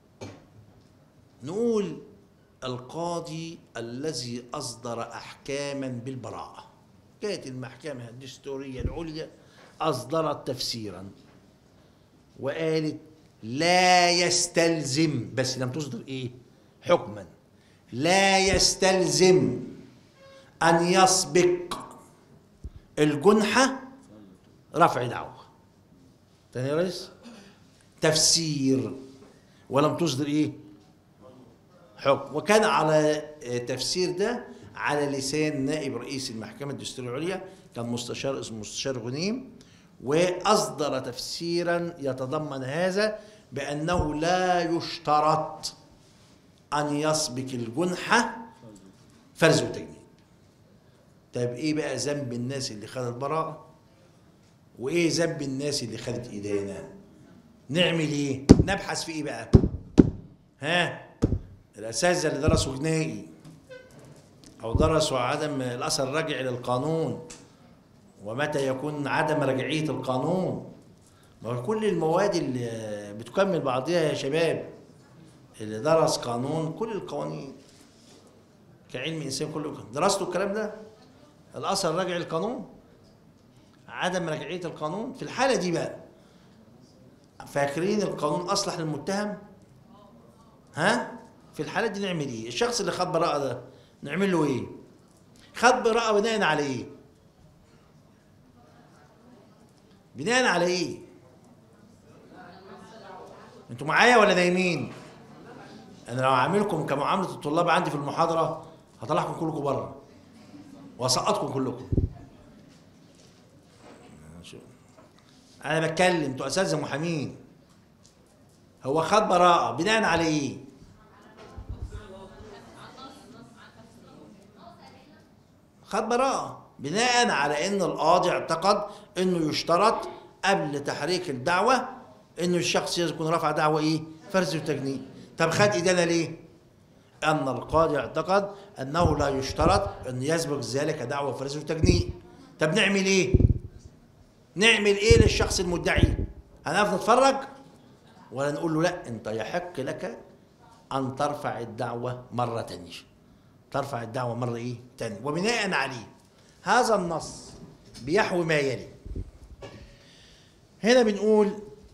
نقول القاضي الذي اصدر احكاما بالبراءه كانت المحكمه الدستوريه العليا اصدرت تفسيرا وقالت لا يستلزم بس لم تصدر ايه حكما لا يستلزم ان يسبق الجنحه رفع دعوه تاني يا ريس تفسير ولم تصدر ايه حكم وكان على آه، تفسير ده على لسان نائب رئيس المحكمة الدستورية العليا كان مستشار اسمه مستشار غنيم وأصدر تفسيرا يتضمن هذا بأنه لا يشترط أن يسبق الجنحة فرز وتجنيد طب إيه بقى ذنب الناس اللي خدت براءة وإيه ذنب الناس اللي خدت إدانة نعمل إيه نبحث في إيه بقى ها الأساتذة اللي درسوا جنائي أو درسوا عدم الأثر الرجعي للقانون ومتى يكون عدم رجعية القانون ما هو كل المواد اللي بتكمل بعضها يا شباب اللي درس قانون كل القوانين كعلم إنسان كله درستوا الكلام ده الأثر الرجعي للقانون عدم رجعية القانون في الحالة دي بقى فاكرين القانون أصلح للمتهم ها في الحالة دي نعمل ايه الشخص اللي خد براءة ده نعمل له ايه خد براءة بناء على ايه بناء على ايه انتوا معايا ولا نايمين انا لو عاملكم كمعاملة الطلاب عندي في المحاضرة هطلعكم كلكم بره واسقطكم كلكم شو. انا بتكلم انتوا اساتذه محامين هو خد براءه بناء على ايه خد براءه بناء على ان القاضي اعتقد انه يشترط قبل تحريك الدعوه انه الشخص يكون رفع دعوه ايه فرز وتجنيد طب خد ادانه ليه ان القاضي اعتقد انه لا يشترط ان يسبق ذلك دعوه فرز وتجنيد طب نعمل ايه نعمل ايه للشخص المدعي هنقف نتفرج ولا نقول له لا انت يحق لك ان ترفع الدعوه مره تانية ترفع الدعوه مره ايه تانية وبناء عليه هذا النص بيحوي ما يلي هنا بنقول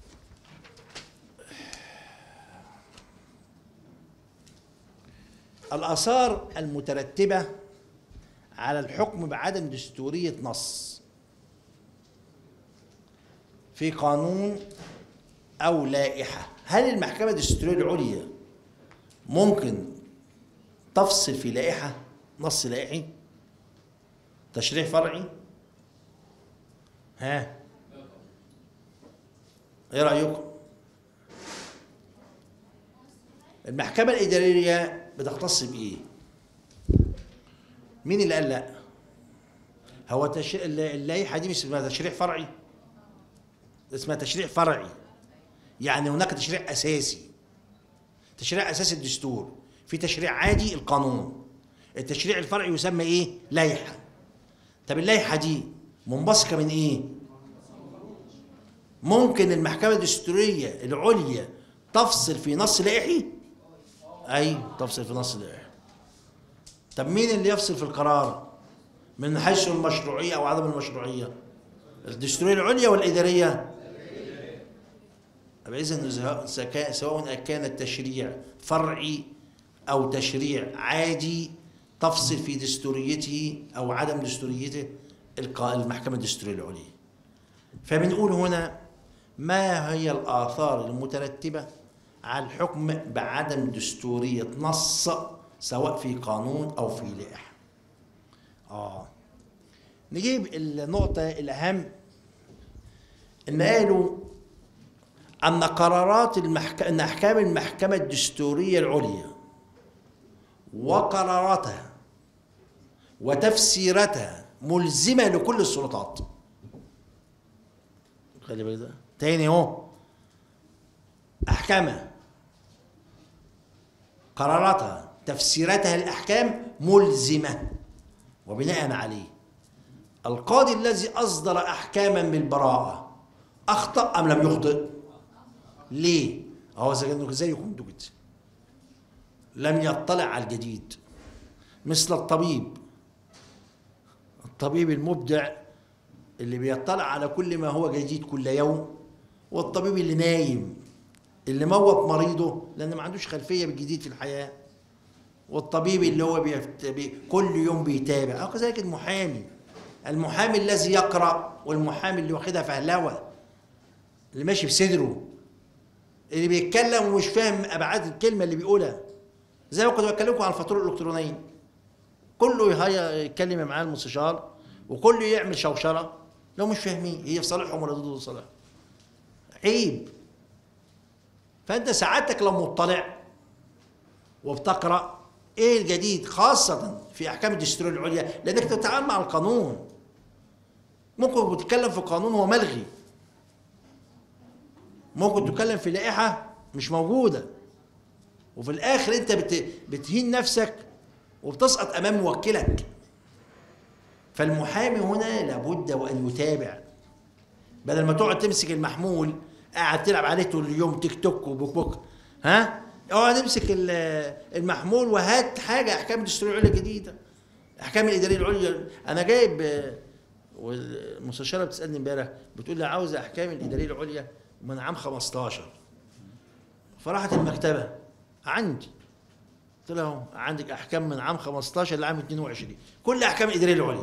الآثار المترتبة على الحكم بعدم دستورية نص في قانون أو لائحة هل المحكمة الدستورية العليا ممكن تفصل في لائحة نص لائحي تشريع فرعي ها ايه رأيكم المحكمة الإدارية بتختص بإيه مين اللي قال لا هو تش... اللائحة دي مش اسمها تشريع فرعي اسمها تشريع فرعي يعني هناك تشريع أساسي تشريع أساسي الدستور في تشريع عادي القانون التشريع الفرعي يسمى إيه لائحة طب اللائحة دي منبثقة من إيه ممكن المحكمة الدستورية العليا تفصل في نص لائحي أي تفصل في نص لائحي طب مين اللي يفصل في القرار من حيث المشروعية أو عدم المشروعية الدستورية العليا والإدارية إذا سواء كان التشريع فرعي أو تشريع عادي تفصل في دستوريته أو عدم دستوريته المحكمة الدستورية العليا فبنقول هنا ما هي الآثار المترتبة على الحكم بعدم دستورية نص سواء في قانون أو في لائحة آه نجيب النقطة الأهم إن قالوا أن قرارات المحك... أن أحكام المحكمة الدستورية العليا وقراراتها وتفسيراتها ملزمة لكل السلطات خلي بالك ده تاني اهو احكامها قراراتها تفسيراتها الاحكام ملزمه وبناء عليه القاضي الذي اصدر احكاما بالبراءه اخطا ام لم يخطئ ليه هو زي يكون كده لم يطلع على الجديد مثل الطبيب الطبيب المبدع اللي بيطلع على كل ما هو جديد كل يوم والطبيب اللي نايم اللي موت مريضه لان ما عندوش خلفيه بالجديد في الحياه والطبيب اللي هو بيفت... بي... كل يوم بيتابع او كذلك المحامي المحامي الذي يقرا والمحامي اللي واخدها فهلوه اللي ماشي بصدره اللي بيتكلم ومش فاهم ابعاد الكلمه اللي بيقولها زي ما كنت بكلمكم عن الفاتوره الالكترونيه كله يتكلم معاه المستشار وكله يعمل شوشره لو مش فاهمين هي في صالحهم ولا ضد صالحهم عيب فانت سعادتك لو مطلع وبتقرا ايه الجديد خاصه في احكام الدستور العليا لانك تتعامل مع القانون ممكن تتكلم في قانون هو ملغي ممكن تتكلم في لائحه مش موجوده وفي الاخر انت بت... بتهين نفسك وبتسقط امام موكلك فالمحامي هنا لابد وان يتابع بدل ما تقعد تمسك المحمول قاعد تلعب عليه طول اليوم تيك توك وبوك بوك ها اقعد امسك المحمول وهات حاجه احكام الدستوريه العليا جديده احكام الاداريه العليا انا جايب والمستشاره بتسالني امبارح بتقول لي عاوزه احكام الاداريه العليا من عام 15 فراحت المكتبه عندي قلت لهم عندك احكام من عام 15 لعام 22 كل احكام الاداريه العليا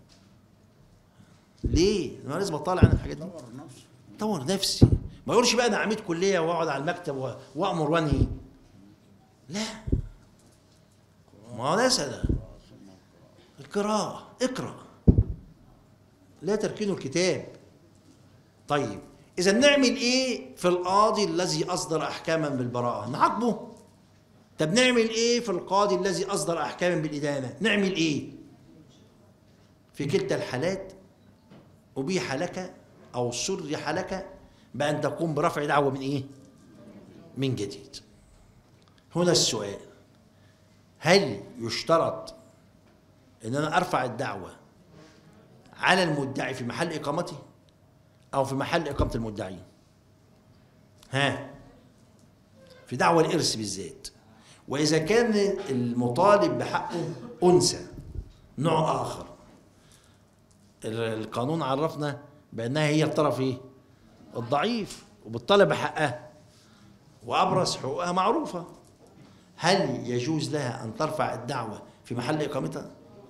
ليه؟ انا لازم اطلع عن الحاجات دي طور نفسه طور نفسي ما يقولش بقى انا عميد كليه واقعد على المكتب وامر وانهي لا ما هو ده ده قراءة اقرأ لا تركين الكتاب طيب إذا نعمل إيه في القاضي الذي أصدر أحكاما بالبراءة نعاقبه طب نعمل إيه في القاضي الذي أصدر أحكاما بالإدانة نعمل إيه في كلتا الحالات أبيح لك أو صرح لك بأن تقوم برفع دعوة من إيه من جديد هنا السؤال هل يشترط ان انا ارفع الدعوه على المدعي في محل اقامته او في محل اقامه المدعي ها في دعوى الارث بالذات واذا كان المطالب بحقه انثى نوع اخر ال- القانون عرفنا بانها هي الطرف ايه الضعيف وبالطالب بحقها وابرز حقوقها معروفه هل يجوز لها ان ترفع الدعوه في محل اقامتها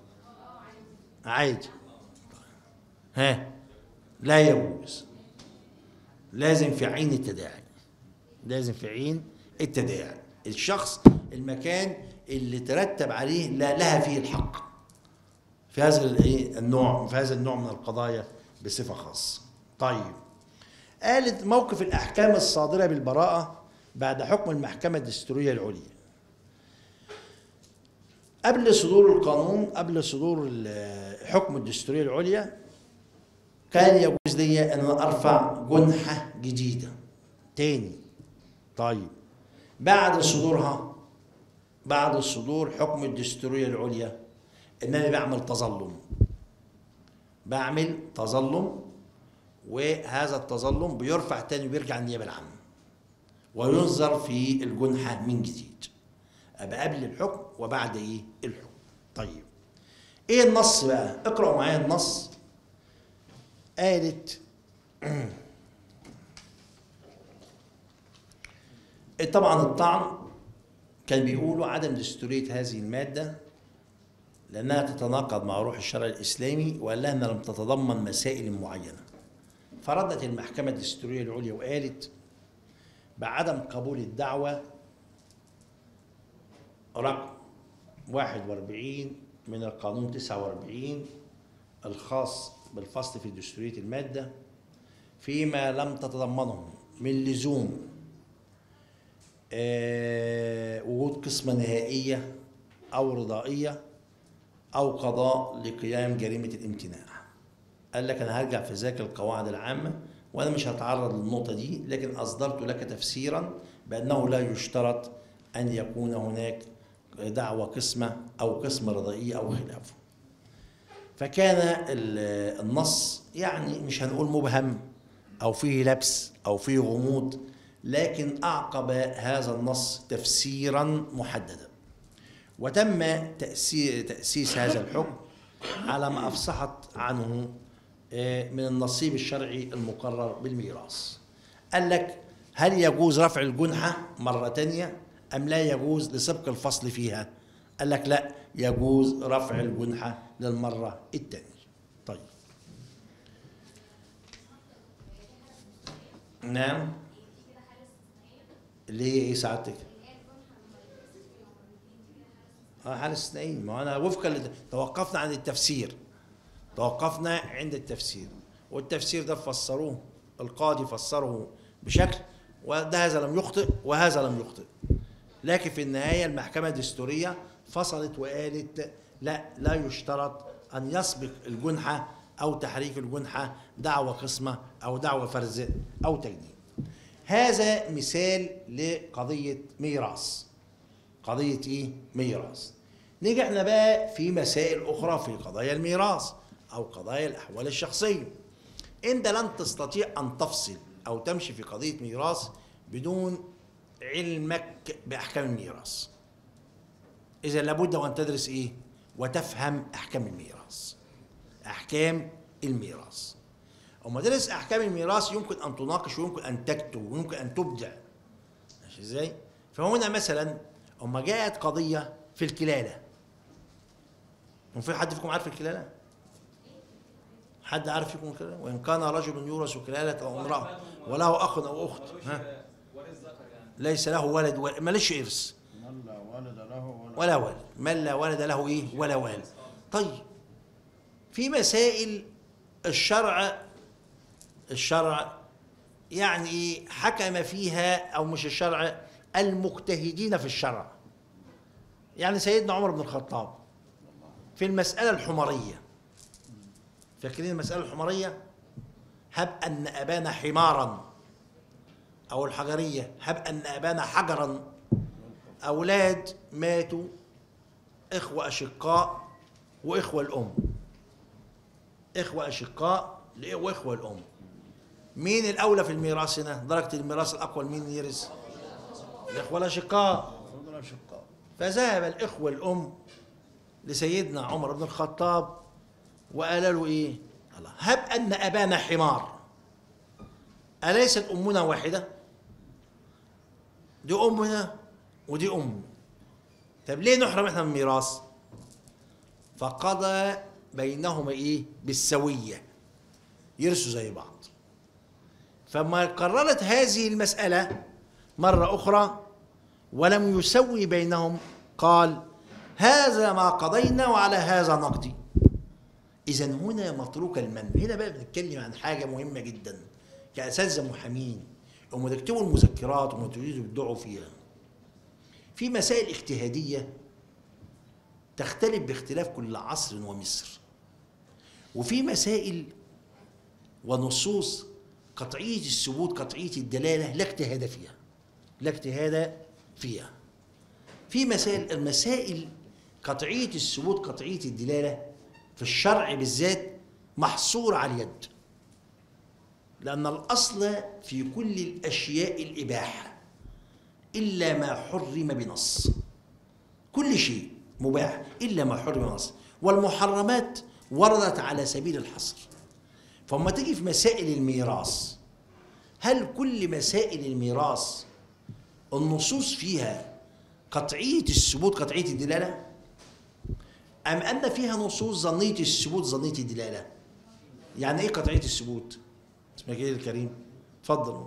عادي ها لا يجوز لازم في عين التداعي لازم في عين التداعي الشخص المكان اللي ترتب عليه لا لها فيه الحق في هذا الايه النوع في هذا النوع من القضايا بصفه خاصه طيب قالت موقف الاحكام الصادره بالبراءه بعد حكم المحكمه الدستوريه العليا قبل صدور القانون قبل صدور الحكم الدستورية العليا كان يجوز لي ان انا ارفع جنحة جديدة تاني طيب بعد صدورها بعد صدور حكم الدستورية العليا انني بعمل تظلم بعمل تظلم وهذا التظلم بيرفع تاني وبيرجع النيابة العامة وينظر في الجنحة من جديد أبقى قبل الحكم وبعد ايه الحكم طيب ايه النص بقى اقرأوا معايا النص قالت طبعا الطعن كان بيقولوا عدم دستورية هذه المادة لأنها تتناقض مع روح الشرع الإسلامي وقال لها أنها لم تتضمن مسائل معينة فردت المحكمة الدستورية العليا وقالت بعدم قبول الدعوة رقم 41 من القانون 49 الخاص بالفصل في دستورية المادة فيما لم تتضمنه من لزوم آه، وجود قسمة نهائية أو رضائية أو قضاء لقيام جريمة الامتناع قال لك أنا هرجع في ذاك القواعد العامة وأنا مش هتعرض للنقطة دي لكن أصدرت لك تفسيرا بأنه لا يشترط أن يكون هناك دعوة قسمة أو قسمة رضائية أو خلافه فكان ال- النص يعني مش هنقول مبهم أو فيه لبس أو فيه غموض لكن أعقب هذا النص تفسيرا محددا وتم تأسي- تأسيس هذا الحكم على ما أفصحت عنه آه، من النصيب الشرعي المقرر بالميراث قال لك هل يجوز رفع الجنحة مرة تانية أم لا يجوز لسبق الفصل فيها قال لك لا يجوز رفع الجنحة للمرة الثانية طيب نعم اللي هي ايه سعادتك؟ اه حالة استثنائية ما انا وفقا لت- توقفنا عن التفسير توقفنا عند التفسير والتفسير ده فسروه القاضي فسره بشكل وده هذا لم يخطئ وهذا لم يخطئ لكن في النهاية المحكمة الدستورية فصلت وقالت لا لا يشترط أن يسبق الجنحة أو تحريك الجنحة دعوة قسمة أو دعوة فرز أو تجنيد هذا مثال لقضية ميراث قضية إيه؟ ميراث نيجي احنا بقى في مسائل أخرى في قضايا الميراث أو قضايا الأحوال الشخصية أنت لن تستطيع أن تفصل أو تمشي في قضية ميراث بدون علمك بأحكام الميراث إذا لابد وأن تدرس إيه؟ وتفهم أحكام الميراث أحكام الميراث أما تدرس أحكام الميراث يمكن أن تناقش ويمكن أن تكتب ويمكن أن تبدع ماشي إزاي؟ فهنا مثلا أما جاءت قضية في الكلالة هو في حد فيكم عارف الكلالة؟ حد عارف فيكم الكلالة؟ وإن كان رجل يورث كلالة أو امرأة وله أخ أو أخت ها؟ وارث ذكر يعني ليس له ولد و... ماليش إرث من لا ولد له ولا ولا ولد من لا ولد له ايه ولا والد طيب في مسائل الشرع الشرع يعني حكم فيها او مش الشرع المجتهدين في الشرع يعني سيدنا عمر بن الخطاب في المسألة الحمرية فاكرين المسألة الحمرية هب أن أبانا حمارا أو الحجرية هب أن أبانا حجرا أولاد ماتوا إخوة أشقاء وإخوة الأم إخوة أشقاء وإخوة الأم مين الأولى في الميراث هنا؟ درجة الميراث الأقوى مين يرث؟ الإخوة الأشقاء المفروض الاشقاء فذهب الإخوة الأم لسيدنا عمر بن الخطاب وقال له إيه؟ الله هب أن أبانا حمار أليست أمنا واحدة؟ دي أمنا ودي أم طب ليه نحرم إحنا من الميراث؟ فقضى بينهما إيه؟ بالسوية يرثوا زي بعض فما قررت هذه المسألة مرة أخرى ولم يسوي بينهم قال هذا ما قضينا وعلى هذا نقضي إذا هنا متروك المن هنا بقى بنتكلم عن حاجة مهمة جدا كأساتذة محامين هم تكتبوا المذكرات وما تريدوا تبدعوا فيها في مسائل اجتهادية تختلف باختلاف كل عصر ومصر وفي مسائل ونصوص قطعية الثبوت قطعية الدلالة لا اجتهاد فيها لا اجتهاد فيها في مسائل المسائل قطعية الثبوت قطعية الدلالة في الشرع بالذات محصور على اليد لأن الأصل في كل الأشياء الإباحة إلا ما حرم بنص كل شيء مباح إلا ما حرم بنص والمحرمات وردت على سبيل الحصر فما تيجي في مسائل الميراث هل كل مسائل الميراث النصوص فيها قطعية الثبوت قطعية الدلالة أم أن فيها نصوص ظنية الثبوت ظنية الدلالة يعني إيه قطعية الثبوت اسمك إيه الكريم اتفضل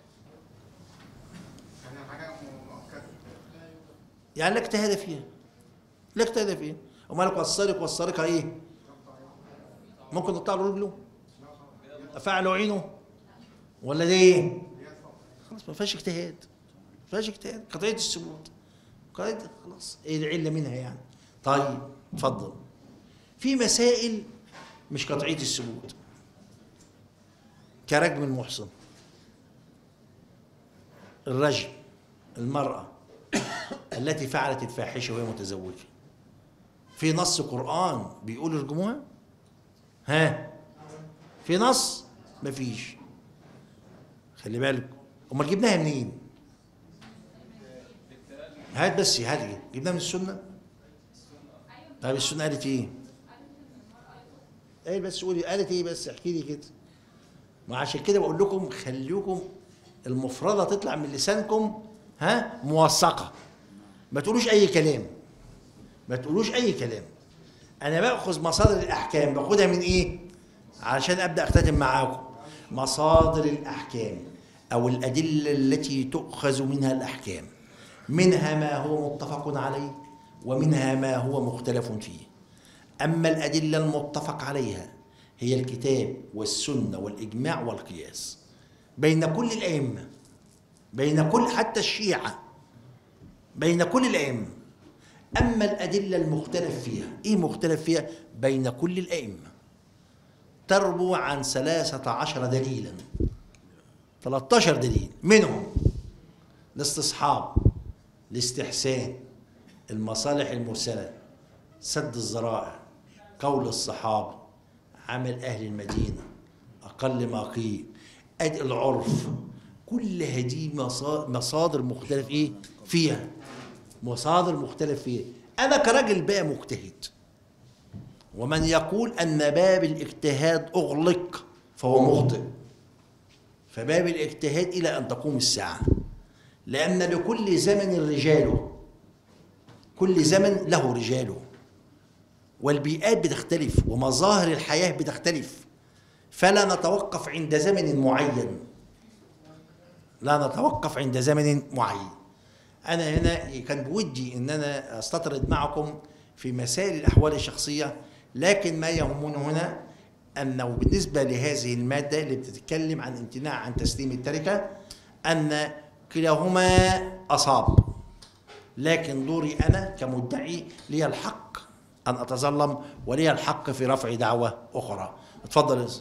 يعني حاجة مؤكدة يعني لا اجتهاد فيها لا اجتهاد فيها ومالك والسارق والسارقة إيه ممكن نقطع له رجله أفعل عينه ولا ده إيه خلاص ما فيهاش اجتهاد ما فيهاش اجتهاد قضية الثبوت قضية خلاص ايه العلة منها يعني طيب اتفضل في مسائل مش قطعية الثبوت كرجم المحصن الرجم المرأة التي فعلت الفاحشة وهي متزوجة في نص قرآن بيقول ارجموها ها في نص مفيش خلي بالك امال جبناها منين هات بس هات جبناها من السنه طيب السنه قالت ايه ايه بس قولي قالت ايه بس احكي لي كده ما عشان كده بقول لكم خليكم المفردة تطلع من لسانكم ها موثقة ما تقولوش أي كلام ما تقولوش أي كلام أنا باخذ مصادر الأحكام باخدها من إيه؟ علشان أبدأ أختتم معاكم مصادر الأحكام أو الأدلة التي تؤخذ منها الأحكام منها ما هو متفق عليه ومنها ما هو مختلف فيه أما الأدلة المتفق عليها هي الكتاب والسنة والإجماع والقياس بين كل الأئمة بين كل حتى الشيعة بين كل الأئمة أما الأدلة المختلف فيها إيه مختلف فيها بين كل الأئمة تربو عن ثلاثة عشر دليلا 13 دليل منهم الاستصحاب الاستحسان المصالح المرسلة سد الذرائع قول الصحابة عمل أهل المدينة أقل ما قيل أد العرف كل هذه مصا- مصادر مختلف إيه فيها مصادر مختلف فيها أنا كراجل بقى مجتهد ومن يقول أن باب الاجتهاد أغلق فهو مخطئ فباب الاجتهاد إلى أن تقوم الساعة لأن لكل زمن رجاله كل زمن له رجاله والبيئات بتختلف ومظاهر الحياة بتختلف فلا نتوقف عند زمن معين لا نتوقف عند زمن معين أنا هنا كان بودي إن أنا أستطرد معكم في مسائل الأحوال الشخصية لكن ما يهمنا هنا انه بالنسبه لهذه الماده اللي بتتكلم عن امتناع عن تسليم التركه ان كلاهما اصاب لكن دوري انا كمدعي لي الحق ان اتظلم ولي الحق في رفع دعوه اخرى اتفضل يا أستاذ.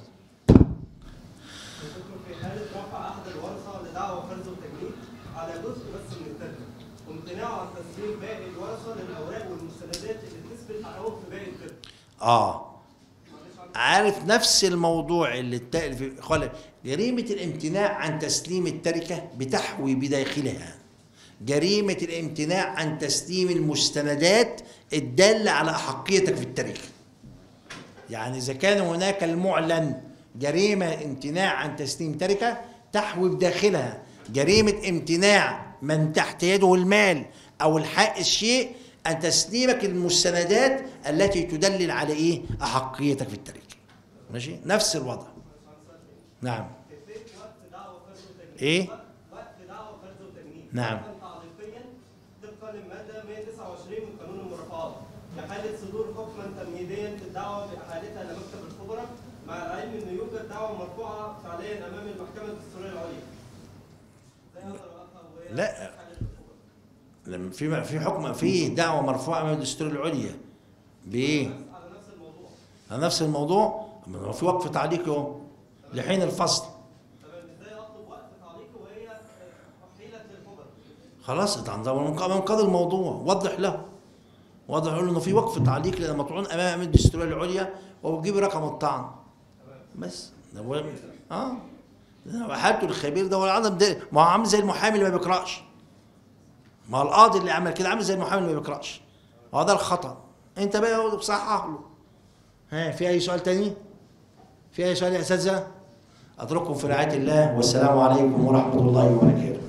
الفكرة في حالة رفع أحد الورثة لدعوى فرز وتجنيد على جزء بس من التركة وامتناعه عن تسليم باقي الورثة للأوراق والمستندات اللي تثبت حقهم في باقي التركة. اه عارف نفس الموضوع اللي التالف في خلق جريمة الامتناع عن تسليم التركة بتحوي بداخلها جريمة الامتناع عن تسليم المستندات الدالة على أحقيتك في التركة يعني إذا كان هناك المعلن جريمة امتناع عن تسليم تركة تحوي بداخلها جريمة امتناع من تحت يده المال أو الحق الشيء أن تسليمك المستندات التي تدلل على إيه أحقيتك في التركة ماشي نفس الوضع نعم كيفية وقت دعوى فرز وتجنيد. إيه؟ وقت- وقت دعوى فرز وتجنيد. نعم. وقتا تعليقيا طبقا للمادة 129 من قانون المرافعات. في حالة صدور حكما تمهيديا في الدعوة بإحالتها إلى مكتب الخبراء مع العلم إنه يوجد دعوة مرفوعة فعليا أمام المحكمة الدستورية العليا. زي هذا الوقت وهي لا. حالة الخبراء. لما في في حكم في دعوة مرفوعة من الدستور العليا بإيه؟ على نفس الموضوع. على نفس الموضوع ما هو في وقف تعليقي اهو لحين الفصل تمام ازاي اطلب وقت تعليقي وهي آه، احيلت للخبراء خلاص انت منقضي الموضوع وضح له وضح له انه في وقف تعليق لان مطعون امام الدستوريه العليا وبتجيب رقم الطعن بس ده هو اه ده حالته الخبير ده ولا عدم ده ما هو عامل زي المحامي اللي ما بيقراش ما هو القاضي اللي عمل كده عامل زي المحامي اللي ما بيقراش وهذا الخطا انت بقى بصحح له ها في اي سؤال تاني في اي سؤال يا اساتذه اترككم في رعايه الله والسلام عليكم ورحمه الله وبركاته